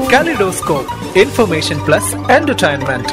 kaleidoscope information plus entertainment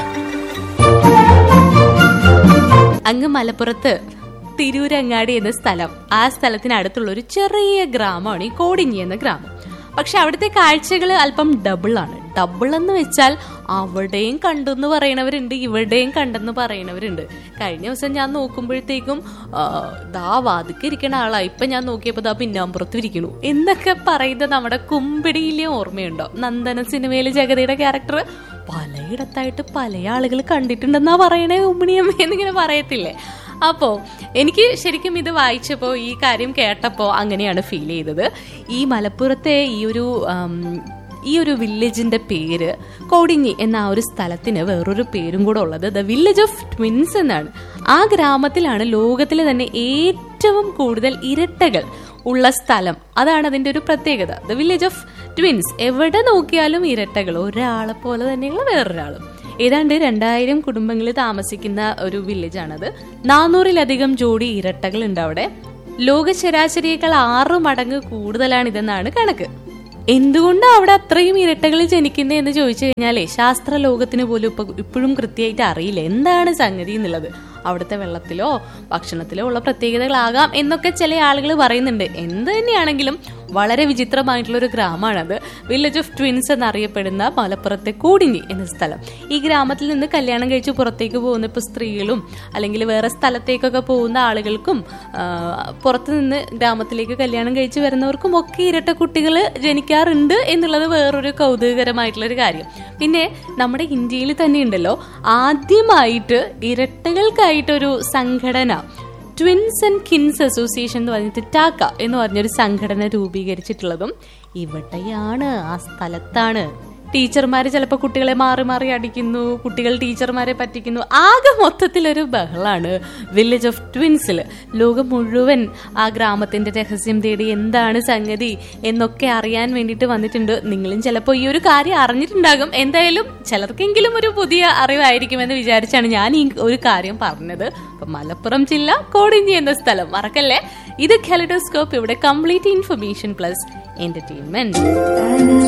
അങ്ങ് മലപ്പുറത്ത് തിരൂരങ്ങാടി എന്ന സ്ഥലം ആ സ്ഥലത്തിനടുത്തുള്ള ഒരു ചെറിയ ഗ്രാമമാണ് ഈ കോടിഞ്ഞി എന്ന ഗ്രാമം പക്ഷെ അവിടുത്തെ കാഴ്ചകൾ അല്പം ഡബിൾ ആണ് ഡബിൾ എന്ന് വെച്ചാൽ അവിടെയും കണ്ടെന്ന് പറയണവരുണ്ട് ഇവിടെയും കണ്ടെന്ന് പറയണവരുണ്ട് കഴിഞ്ഞ ദിവസം ഞാൻ നോക്കുമ്പോഴത്തേക്കും ആ, ദാ വാതിക്ക് ഇരിക്കണ ആളാ ഇപ്പൊ ഞാൻ നോക്കിയപ്പോ ദാ പിന്നാമ്പുറത്ത് ഇരിക്കണു എന്നൊക്കെ പറയുന്നത് നമ്മുടെ കുമ്പിടിയിലെ ഓർമ്മയുണ്ടോ നന്ദന സിനിമയിലെ ജഗതിയുടെ ക്യാരക്ടർ പലയിടത്തായിട്ട് പല ആളുകൾ കണ്ടിട്ടുണ്ടെന്നാ പറയണേ ഉമ്മിണിയമ്മ എന്നിങ്ങനെ പറയത്തില്ലേ അപ്പോ എനിക്ക് ശരിക്കും ഇത് വായിച്ചപ്പോൾ ഈ കാര്യം കേട്ടപ്പോൾ അങ്ങനെയാണ് ഫീൽ ചെയ്തത് ഈ മലപ്പുറത്തെ ഈ ഒരു ആം, ഈ ഒരു വില്ലേജിന്റെ പേര് കോടിഞ്ഞി എന്ന ആ ഒരു സ്ഥലത്തിന് വേറൊരു പേരും കൂടെ ഉള്ളത് ദ വില്ലേജ് ഓഫ് ട്വിൻസ് എന്നാണ് ആ ഗ്രാമത്തിലാണ് ലോകത്തിലെ തന്നെ ഏറ്റവും കൂടുതൽ ഇരട്ടകൾ ഉള്ള സ്ഥലം അതാണ് അതിന്റെ ഒരു പ്രത്യേകത ദ വില്ലേജ് ഓഫ് ട്വിൻസ് എവിടെ നോക്കിയാലും ഇരട്ടകൾ ഒരാളെ പോലെ തന്നെയുള്ള വേറൊരാളും ഏതാണ്ട് രണ്ടായിരം കുടുംബങ്ങളിൽ താമസിക്കുന്ന ഒരു വില്ലേജ് ആണത് നാനൂറിലധികം ജോഡി ഇരട്ടകൾ ഉണ്ട് അവിടെ ലോക ശരാശരിയേക്കാൾ ആറ് മടങ്ങ് കൂടുതലാണ് ഇതെന്നാണ് കണക്ക് എന്തുകൊണ്ടാണ് അവിടെ അത്രയും ഇരട്ടകൾ ജനിക്കുന്നത് എന്ന് ചോദിച്ചു കഴിഞ്ഞാലേ ശാസ്ത്ര ലോകത്തിന് പോലും ഇപ്പൊ ഇപ്പോഴും കൃത്യമായിട്ട് അറിയില്ല എന്താണ് സംഗതി എന്നുള്ളത് അവിടുത്തെ വെള്ളത്തിലോ ഭക്ഷണത്തിലോ ഉള്ള പ്രത്യേകതകളാകാം എന്നൊക്കെ ചില ആളുകൾ പറയുന്നുണ്ട് എന്ത് തന്നെയാണെങ്കിലും വളരെ വിചിത്രമായിട്ടുള്ള ഒരു ഗ്രാമമാണത് വില്ലേജ് ഓഫ് ട്വിൻസ് എന്നറിയപ്പെടുന്ന മലപ്പുറത്തെ കൂടിഞ്ഞി എന്ന സ്ഥലം ഈ ഗ്രാമത്തിൽ നിന്ന് കല്യാണം കഴിച്ച് പുറത്തേക്ക് പോകുന്ന ഇപ്പോൾ സ്ത്രീകളും അല്ലെങ്കിൽ വേറെ സ്ഥലത്തേക്കൊക്കെ പോകുന്ന ആളുകൾക്കും ആ, പുറത്ത് നിന്ന് ഗ്രാമത്തിലേക്ക് കല്യാണം കഴിച്ച് വരുന്നവർക്കും ഒക്കെ ഇരട്ട കുട്ടികൾ ജനിക്കാറുണ്ട് എന്നുള്ളത് വേറൊരു കൗതുകകരമായിട്ടുള്ള ഒരു കാര്യം പിന്നെ നമ്മുടെ ഇന്ത്യയിൽ തന്നെ ഉണ്ടല്ലോ ആദ്യമായിട്ട് ഇരട്ടകൾക്കായിട്ടൊരു സംഘടന ട്വിൻസ് ആൻഡ് കിൻസ് അസോസിയേഷൻ എന്ന് പറഞ്ഞിട്ട് ടാക്ക എന്ന് പറഞ്ഞൊരു സംഘടന രൂപീകരിച്ചിട്ടുള്ളതും ഇവിടെയാണ് ആ സ്ഥലത്താണ് ടീച്ചർമാര് ചിലപ്പോൾ കുട്ടികളെ മാറി മാറി അടിക്കുന്നു കുട്ടികൾ ടീച്ചർമാരെ പറ്റിക്കുന്നു ആകെ മൊത്തത്തിലൊരു ബഹളാണ് വില്ലേജ് ഓഫ് ട്വിൻസിൽ ലോകം മുഴുവൻ ആ ഗ്രാമത്തിന്റെ രഹസ്യം തേടി എന്താണ് സംഗതി എന്നൊക്കെ അറിയാൻ വേണ്ടിയിട്ട് വന്നിട്ടുണ്ട് നിങ്ങളും ചിലപ്പോൾ ഈ ഒരു കാര്യം അറിഞ്ഞിട്ടുണ്ടാകും എന്തായാലും ചിലർക്കെങ്കിലും ഒരു പുതിയ അറിവായിരിക്കുമെന്ന് വിചാരിച്ചാണ് ഞാൻ ഈ ഒരു കാര്യം പറഞ്ഞത് അപ്പൊ മലപ്പുറം ജില്ല കോടിഞ്ഞി എന്ന സ്ഥലം മറക്കല്ലേ ഇത് കെലഡോസ്കോപ്പ് ഇവിടെ കംപ്ലീറ്റ് ഇൻഫർമേഷൻ പ്ലസ് എന്റർടൈൻമെന്റ്